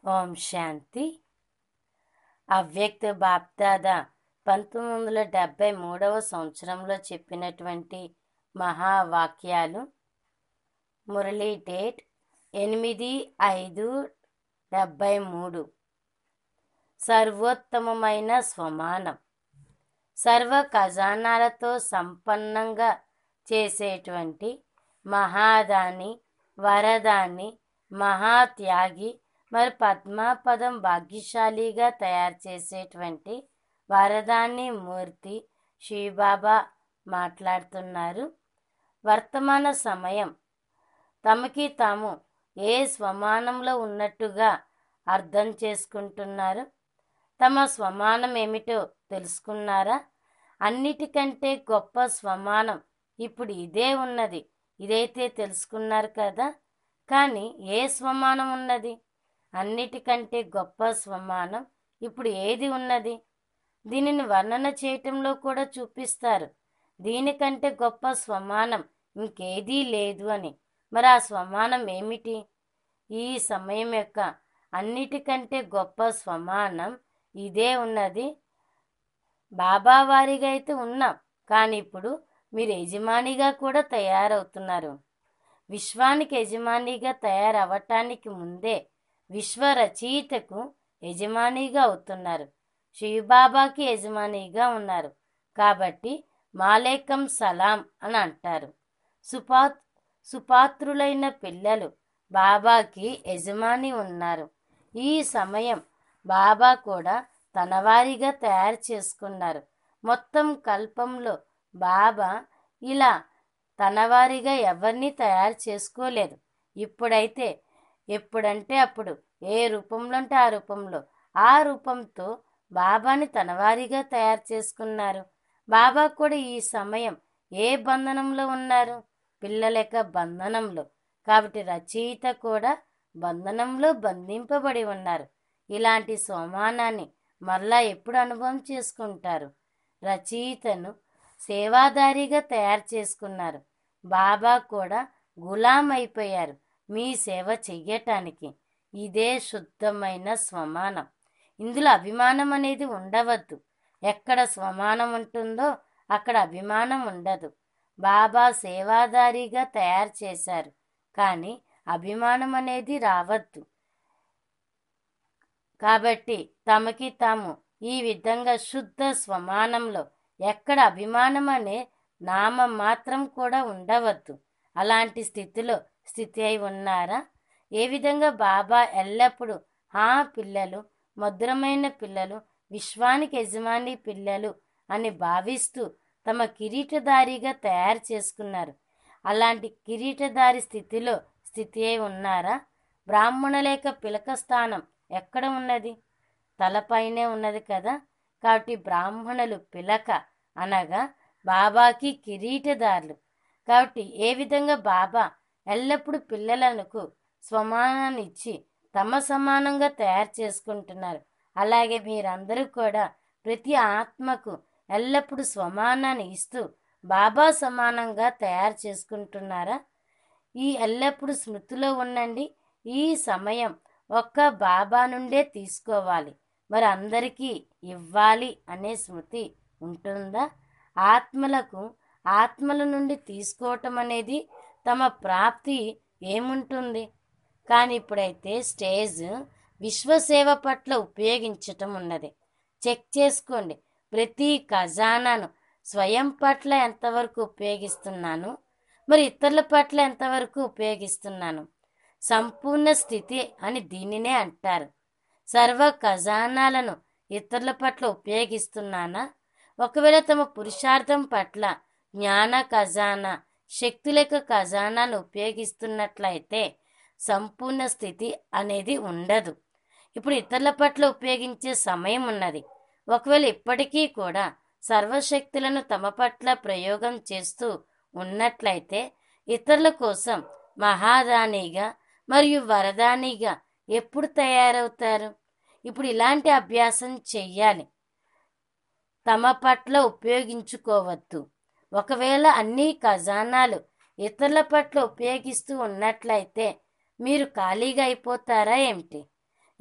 ఓం శాంతి అవ్యక్త బాప్దాదా పంతొమ్మిది వందల డెబ్భై మూడవ సంవత్సరంలో చెప్పినటువంటి మహావాక్యాలు మురళీ డేట్ ఎనిమిది ఐదు డెబ్భై మూడు సర్వోత్తమమైన స్వమానం సర్వ ఖజానాలతో సంపన్నంగా చేసేటువంటి మహాదాని వరదాని మహాత్యాగి మరి పద్మాపదం భాగ్యశాలిగా తయారు చేసేటువంటి వరదాని మూర్తి శ్రీబాబా మాట్లాడుతున్నారు వర్తమాన సమయం తమకి తాము ఏ స్వమానంలో ఉన్నట్టుగా అర్థం చేసుకుంటున్నారు తమ స్వమానం ఏమిటో తెలుసుకున్నారా అన్నిటికంటే గొప్ప స్వమానం ఇప్పుడు ఇదే ఉన్నది ఇదైతే తెలుసుకున్నారు కదా కానీ ఏ స్వమానం ఉన్నది అన్నిటికంటే గొప్ప స్వమానం ఇప్పుడు ఏది ఉన్నది దీనిని వర్ణన చేయటంలో కూడా చూపిస్తారు దీనికంటే గొప్ప స్వమానం ఇంకేదీ లేదు అని మరి ఆ స్వమానం ఏమిటి ఈ సమయం యొక్క అన్నిటికంటే గొప్ప స్వమానం ఇదే ఉన్నది బాబా వారిగా అయితే ఉన్నాం కానీ ఇప్పుడు మీరు యజమానిగా కూడా తయారవుతున్నారు విశ్వానికి యజమానిగా తయారవటానికి ముందే విశ్వ రచయితకు యజమానిగా అవుతున్నారు శివబాబాకి యజమానిగా ఉన్నారు కాబట్టి మాలేకం సలాం అని అంటారు సుపా సుపాత్రులైన పిల్లలు బాబాకి యజమాని ఉన్నారు ఈ సమయం బాబా కూడా తన వారిగా తయారు చేసుకున్నారు మొత్తం కల్పంలో బాబా ఇలా తనవారిగా ఎవరిని తయారు చేసుకోలేదు ఇప్పుడైతే ఎప్పుడంటే అప్పుడు ఏ రూపంలో అంటే ఆ రూపంలో ఆ రూపంతో బాబాని తనవారిగా తయారు చేసుకున్నారు బాబా కూడా ఈ సమయం ఏ బంధనంలో ఉన్నారు పిల్లల యొక్క బంధనంలో కాబట్టి రచయిత కూడా బంధనంలో బంధింపబడి ఉన్నారు ఇలాంటి సోమానాన్ని మరలా ఎప్పుడు అనుభవం చేసుకుంటారు రచయితను సేవాదారిగా తయారు చేసుకున్నారు బాబా కూడా గులాం అయిపోయారు మీ సేవ చెయ్యటానికి ఇదే శుద్ధమైన స్వమానం ఇందులో అభిమానం అనేది ఉండవద్దు ఎక్కడ స్వమానం ఉంటుందో అక్కడ అభిమానం ఉండదు బాబా సేవాదారిగా తయారు చేశారు కానీ అభిమానం అనేది రావద్దు కాబట్టి తమకి తాము ఈ విధంగా శుద్ధ స్వమానంలో ఎక్కడ అభిమానం అనే నామం మాత్రం కూడా ఉండవద్దు అలాంటి స్థితిలో స్థితి అయి ఉన్నారా ఏ విధంగా బాబా ఎల్లప్పుడూ ఆ పిల్లలు మధురమైన పిల్లలు విశ్వానికి యజమాని పిల్లలు అని భావిస్తూ తమ కిరీటదారిగా తయారు చేసుకున్నారు అలాంటి కిరీటదారి స్థితిలో స్థితి అయి ఉన్నారా బ్రాహ్మణులేక పిలక స్థానం ఎక్కడ ఉన్నది తలపైనే ఉన్నది కదా కాబట్టి బ్రాహ్మణులు పిలక అనగా బాబాకి కిరీటదారులు కాబట్టి ఏ విధంగా బాబా ఎల్లప్పుడూ పిల్లలకు స్వమానాన్ని ఇచ్చి తమ సమానంగా తయారు చేసుకుంటున్నారు అలాగే మీరందరూ కూడా ప్రతి ఆత్మకు ఎల్లప్పుడూ స్వమానాన్ని ఇస్తూ బాబా సమానంగా తయారు చేసుకుంటున్నారా ఈ ఎల్లప్పుడూ స్మృతిలో ఉండండి ఈ సమయం ఒక్క బాబా నుండే తీసుకోవాలి మరి అందరికీ ఇవ్వాలి అనే స్మృతి ఉంటుందా ఆత్మలకు ఆత్మల నుండి తీసుకోవటం అనేది తమ ప్రాప్తి ఏముంటుంది కానీ ఇప్పుడైతే స్టేజ్ విశ్వసేవ పట్ల ఉపయోగించటం ఉన్నది చెక్ చేసుకోండి ప్రతి ఖజానాను స్వయం పట్ల ఎంతవరకు ఉపయోగిస్తున్నాను మరి ఇతరుల పట్ల ఎంతవరకు ఉపయోగిస్తున్నాను సంపూర్ణ స్థితి అని దీనినే అంటారు సర్వ ఖజానాలను ఇతరుల పట్ల ఉపయోగిస్తున్నానా ఒకవేళ తమ పురుషార్థం పట్ల జ్ఞాన ఖజానా శక్తులక ఖజానాను ఉపయోగిస్తున్నట్లయితే సంపూర్ణ స్థితి అనేది ఉండదు ఇప్పుడు ఇతరుల పట్ల ఉపయోగించే సమయం ఉన్నది ఒకవేళ ఇప్పటికీ కూడా సర్వశక్తులను తమ పట్ల ప్రయోగం చేస్తూ ఉన్నట్లయితే ఇతరుల కోసం మహాదానిగా మరియు వరదానిగా ఎప్పుడు తయారవుతారు ఇప్పుడు ఇలాంటి అభ్యాసం చెయ్యాలి తమ పట్ల ఉపయోగించుకోవద్దు ఒకవేళ అన్ని ఖజానాలు ఇతరుల పట్ల ఉపయోగిస్తూ ఉన్నట్లయితే మీరు ఖాళీగా అయిపోతారా ఏమిటి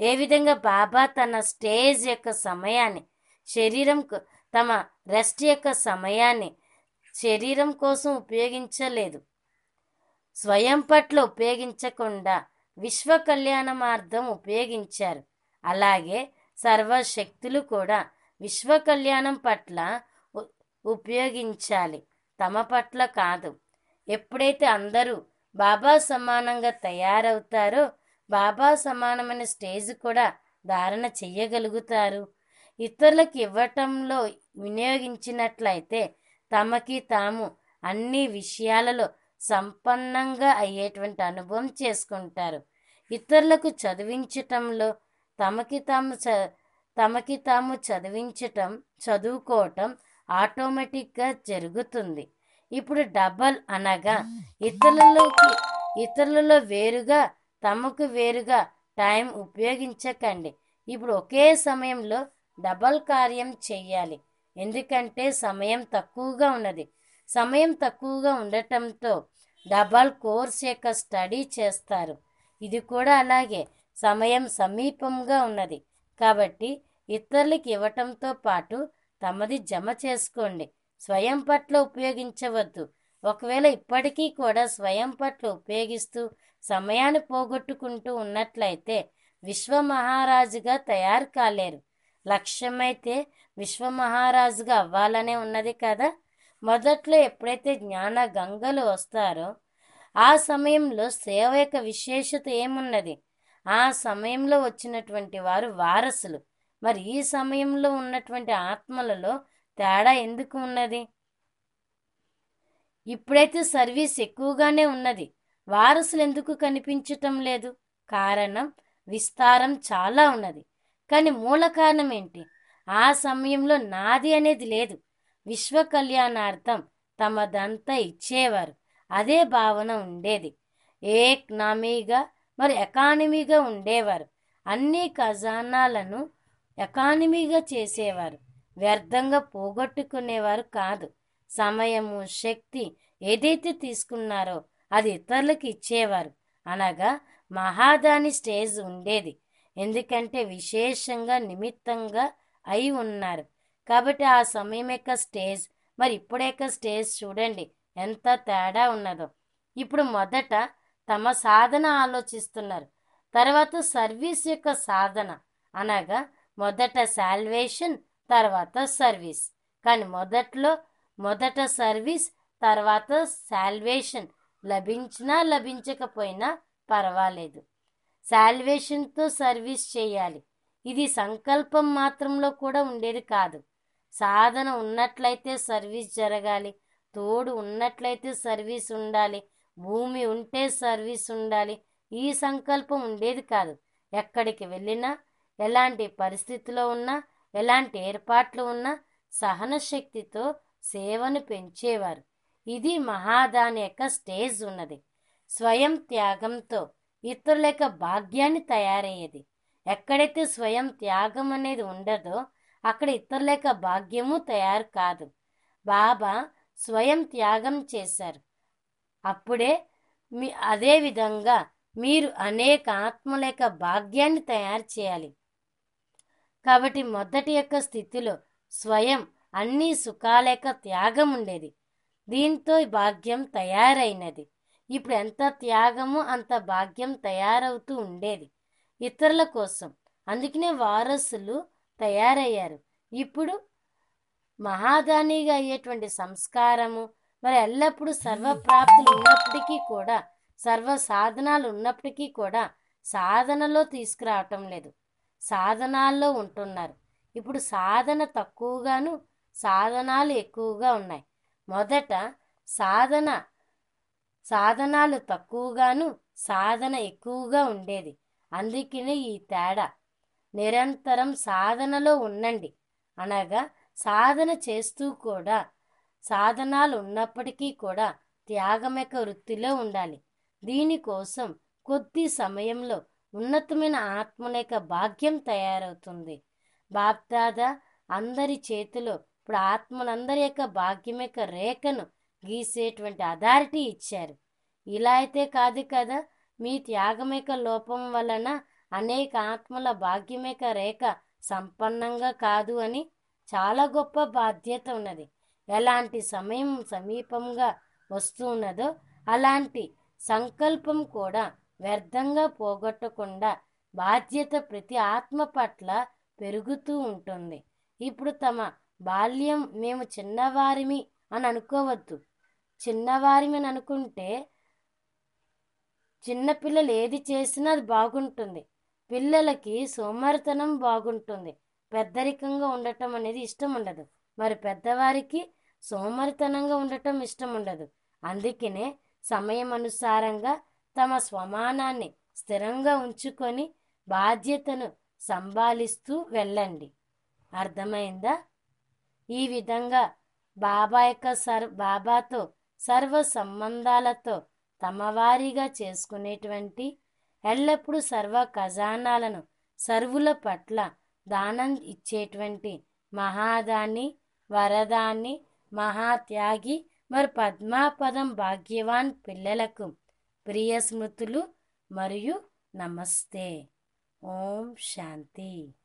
ఏ విధంగా బాబా తన స్టేజ్ యొక్క సమయాన్ని శరీరం కు- తమ రెస్ట్ యొక్క సమయాన్ని శరీరం కోసం ఉపయోగించలేదు స్వయం పట్ల ఉపయోగించకుండా విశ్వ కళ్యాణమార్థం ఉపయోగించారు అలాగే సర్వశక్తులు కూడా విశ్వ కళ్యాణం పట్ల ఉ- ఉపయోగించాలి తమ పట్ల కాదు ఎప్పుడైతే అందరూ బాబా సమానంగా తయారవుతారో బాబా సమానమైన స్టేజ్ కూడా ధారణ చెయ్యగలుగుతారు ఇతరులకు ఇవ్వటంలో వినియోగించినట్లయితే తమకి తాము అన్ని విషయాలలో సంపన్నంగా అయ్యేటువంటి అనుభవం చేసుకుంటారు ఇతరులకు చదివించటంలో తమకి తాము చ తమకి తాము చదివించటం చదువుకోవటం ఆటోమేటిక్గా జరుగుతుంది ఇప్పుడు డబల్ అనగా ఇతరులలోకి ఇతరులలో వేరుగా తమకు వేరుగా టైం ఉపయోగించకండి ఇప్పుడు ఒకే సమయంలో డబల్ కార్యం చెయ్యాలి ఎందుకంటే సమయం తక్కువగా ఉన్నది సమయం తక్కువగా ఉండటంతో డబల్ కోర్స్ యొక్క స్టడీ చేస్తారు ఇది కూడా అలాగే సమయం సమీపంగా ఉన్నది కాబట్టి ఇతరులకి ఇవ్వటంతో పాటు తమది జమ చేసుకోండి స్వయం పట్ల ఉపయోగించవద్దు ఒకవేళ ఇప్పటికీ కూడా స్వయం పట్ల ఉపయోగిస్తూ సమయాన్ని పోగొట్టుకుంటూ ఉన్నట్లయితే విశ్వ మహారాజుగా తయారు కాలేరు లక్ష్యమైతే విశ్వ మహారాజుగా అవ్వాలనే ఉన్నది కదా మొదట్లో ఎప్పుడైతే జ్ఞాన గంగలు వస్తారో ఆ సమయంలో సేవ యొక్క విశేషత ఏమున్నది ఆ సమయంలో వచ్చినటువంటి వారు వారసులు మరి ఈ సమయంలో ఉన్నటువంటి ఆత్మలలో తేడా ఎందుకు ఉన్నది ఇప్పుడైతే సర్వీస్ ఎక్కువగానే ఉన్నది వారసులు ఎందుకు కనిపించటం లేదు కారణం విస్తారం చాలా ఉన్నది కానీ మూల కారణం ఏంటి ఆ సమయంలో నాది అనేది లేదు విశ్వ కళ్యాణార్థం తమదంతా ఇచ్చేవారు అదే భావన ఉండేది ఏకనామీగా మరి ఎకానమీగా ఉండేవారు అన్ని ఖజానాలను ఎకానమీగా చేసేవారు వ్యర్థంగా పోగొట్టుకునేవారు కాదు సమయము శక్తి ఏదైతే తీసుకున్నారో అది ఇతరులకు ఇచ్చేవారు అనగా మహాదాని స్టేజ్ ఉండేది ఎందుకంటే విశేషంగా నిమిత్తంగా అయి ఉన్నారు కాబట్టి ఆ సమయం యొక్క స్టేజ్ మరి ఇప్పుడు యొక్క స్టేజ్ చూడండి ఎంత తేడా ఉన్నదో ఇప్పుడు మొదట తమ సాధన ఆలోచిస్తున్నారు తర్వాత సర్వీస్ యొక్క సాధన అనగా మొదట సాల్వేషన్ తర్వాత సర్వీస్ కానీ మొదట్లో మొదట సర్వీస్ తర్వాత సాల్వేషన్ లభించినా లభించకపోయినా పర్వాలేదు సాల్వేషన్తో సర్వీస్ చేయాలి ఇది సంకల్పం మాత్రంలో కూడా ఉండేది కాదు సాధన ఉన్నట్లయితే సర్వీస్ జరగాలి తోడు ఉన్నట్లయితే సర్వీస్ ఉండాలి భూమి ఉంటే సర్వీస్ ఉండాలి ఈ సంకల్పం ఉండేది కాదు ఎక్కడికి వెళ్ళినా ఎలాంటి పరిస్థితిలో ఉన్నా ఎలాంటి ఏర్పాట్లు ఉన్నా సహన శక్తితో సేవను పెంచేవారు ఇది మహాదాని యొక్క స్టేజ్ ఉన్నది స్వయం త్యాగంతో ఇతరుల యొక్క భాగ్యాన్ని తయారయ్యేది ఎక్కడైతే స్వయం త్యాగం అనేది ఉండదో అక్కడ ఇతరుల యొక్క భాగ్యము తయారు కాదు బాబా స్వయం త్యాగం చేశారు అప్పుడే మీ అదే విధంగా మీరు అనేక ఆత్మల యొక్క భాగ్యాన్ని తయారు చేయాలి కాబట్టి మొదటి యొక్క స్థితిలో స్వయం అన్ని సుఖాల యొక్క త్యాగం ఉండేది దీంతో ఈ భాగ్యం తయారైనది ఇప్పుడు ఎంత త్యాగము అంత భాగ్యం తయారవుతూ ఉండేది ఇతరుల కోసం అందుకనే వారసులు తయారయ్యారు ఇప్పుడు మహాదానిగా అయ్యేటువంటి సంస్కారము మరి ఎల్లప్పుడూ సర్వప్రాప్తులు ఉన్నప్పటికీ కూడా సర్వ సాధనాలు ఉన్నప్పటికీ కూడా సాధనలో తీసుకురావటం లేదు సాధనాల్లో ఉంటున్నారు ఇప్పుడు సాధన తక్కువగాను సాధనాలు ఎక్కువగా ఉన్నాయి మొదట సాధన సాధనాలు తక్కువగాను సాధన ఎక్కువగా ఉండేది అందుకనే ఈ తేడా నిరంతరం సాధనలో ఉండండి అనగా సాధన చేస్తూ కూడా సాధనాలు ఉన్నప్పటికీ కూడా త్యాగం యొక్క వృత్తిలో ఉండాలి దీనికోసం కొద్ది సమయంలో ఉన్నతమైన ఆత్మల యొక్క భాగ్యం తయారవుతుంది బాప్దాదా అందరి చేతిలో ఇప్పుడు ఆత్మలందరి యొక్క భాగ్యం యొక్క రేఖను గీసేటువంటి అథారిటీ ఇచ్చారు ఇలా అయితే కాదు కదా మీ త్యాగం యొక్క లోపం వలన అనేక ఆత్మల భాగ్యమేక రేఖ సంపన్నంగా కాదు అని చాలా గొప్ప బాధ్యత ఉన్నది ఎలాంటి సమయం సమీపంగా వస్తూ ఉన్నదో అలాంటి సంకల్పం కూడా వ్యర్థంగా పోగొట్టకుండా బాధ్యత ప్రతి ఆత్మ పట్ల పెరుగుతూ ఉంటుంది ఇప్పుడు తమ బాల్యం మేము చిన్నవారిమి అని అనుకోవద్దు చిన్నవారిమి అని అనుకుంటే చిన్నపిల్లలు ఏది చేసినా అది బాగుంటుంది పిల్లలకి సోమరితనం బాగుంటుంది పెద్దరికంగా ఉండటం అనేది ఇష్టం ఉండదు మరి పెద్దవారికి సోమరితనంగా ఉండటం ఇష్టం ఉండదు అందుకనే సమయం అనుసారంగా తమ స్వమానాన్ని స్థిరంగా ఉంచుకొని బాధ్యతను సంభాలిస్తూ వెళ్ళండి అర్థమైందా ఈ విధంగా బాబా యొక్క సర్ బాబాతో సర్వ సంబంధాలతో తమవారీగా చేసుకునేటువంటి ఎల్లప్పుడూ సర్వ ఖజానాలను సర్వుల పట్ల దానం ఇచ్చేటువంటి మహాదాని వరదాన్ని మహాత్యాగి మరి పద్మాపదం భాగ్యవాన్ పిల్లలకు ప్రియ స్మృతులు మరియు నమస్తే ఓం శాంతి